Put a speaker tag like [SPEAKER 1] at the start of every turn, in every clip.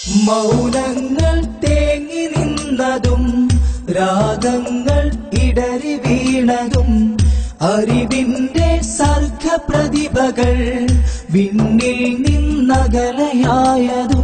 [SPEAKER 1] മൗനങ്ങൾ തേങ്ങി നിന്നതും രാഗങ്ങൾ ഇടറി വീണതും അറിവിന്റെ സർഗപ്രതിഭകൾ വിണ്ണിൽ നിന്നകലയായതും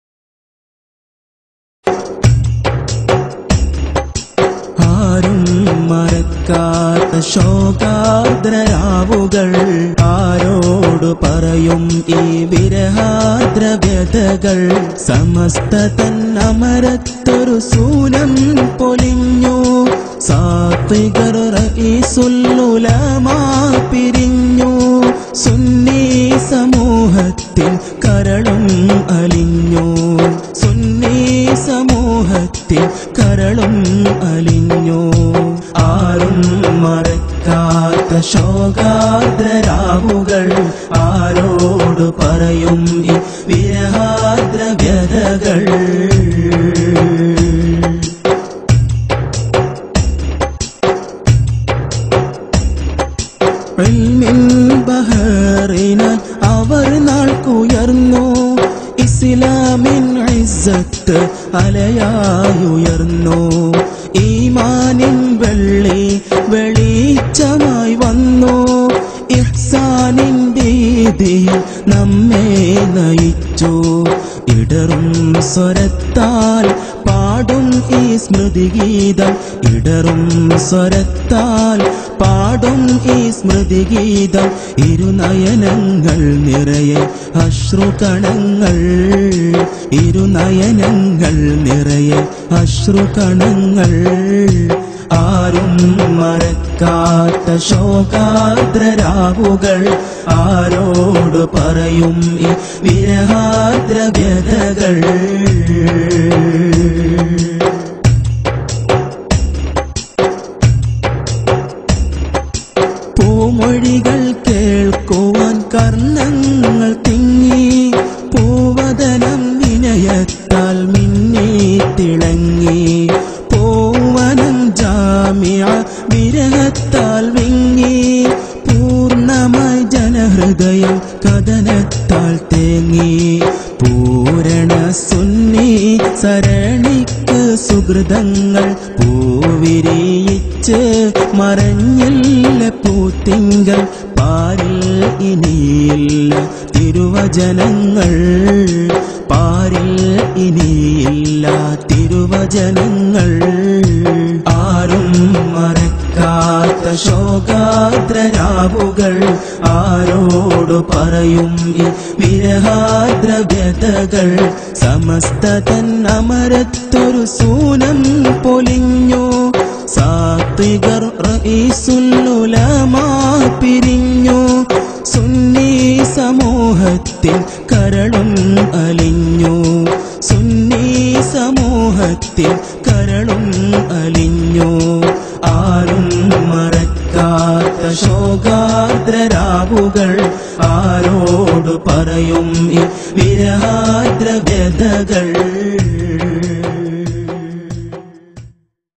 [SPEAKER 2] ആരും മറക്കാത്ത ശോകാദ്രരാവുകൾ ആരോട് പറയും ഈ വിരഹാദ്ര വ്യതകൾ സമസ്ത തന്നമരത്തൊരു സൂനം പൊലിഞ്ഞു സാത്വികർ റഈസുല്ലുലമാ പിരിഞ്ഞു സുന്നി സമൂഹത്തിൽ കരളും അലിഞ്ഞു സുന്നി സമൂഹത്തിൽ കരളും അലിഞ്ഞു ആരും മറക്കാത്ത ശോകാദ്രരാവുകൾ ആരോട് പറയും ഈ വിരഹാദ്ര വ്യതകൾ ഇൽമിൻ ബഹറിനാൽ അവർ നാൾക്കുയർന്നു ഇസ്ലാമിൻ ഇസ്സത്ത് അലയായുയർന്നു ഈമാനിൻ വെള്ളി വെളിച്ചമായി വന്നു ഇഹ്സാനിൻ രീതിയിൽ നമ്മെ നയിച്ചു ഇടറും സ്വരത്താൽ പാടും ഈ സ്മൃതിഗീതം ഇടറും സ്വരത്താൽ പാടും ഈ സ്മൃതിഗീതം ഇരുനയനങ്ങൾ നിറയെ അശ്രുകണങ്ങൾ ഇരുനയനങ്ങൾ നിറയെ അശ്രുകണങ്ങൾ ആരും മറക്കാത്ത ശോകാദ്രരാവുകൾ ആരോട് പറയും ഈ വിരഹാദ്ര വ്യതകൾ പൂമൊഴികൾ കേൾക്കുവാൻ കർണങ്ങൾ തിങ്ങി പൂവതനം വിനയത്താൽ മിന്നി തിളങ്ങി പൂവനം ജാമ്യ വിരഹത്താൽ വിങ്ങി പൂർണ്ണമായി ജനഹൃദയം കഥനത്താൽ തേങ്ങി പൂരണ സുന്നി സരണിക്ക് സുഹൃതങ്ങൾ പൂവിരിയിച്ച് മറഞ്ഞില്ല പൂത്തിങ്കൾ പാരിൽ ഇനിയില്ല തിരുവചനങ്ങൾ പാരിൽ ഇനിയില്ല തിരുവചനങ്ങൾ ആരും മറക്കാത്ത ശോകാദ്രരാവുകൾ ആരോട് പറയും ഈ വിരഹാദ്ര വ്യതകൾ സമസ്ത തന്നമരത്തൊരു സൂനം പൊലിഞ്ഞു സാത്വികർ റഈസുല്ലുലമാ പിരിഞ്ഞു സുന്നി സമൂഹത്തിൽ കരളും അലിഞ്ഞു സുന്നി സമൂഹത്തിൽ കരളും അലിഞ്ഞു ആരും മറക്കാത്ത ശോകാദ്രരാവുകൾ ആരോട് പറയും ഈ വിരഹാദ്ര വ്യതകൾ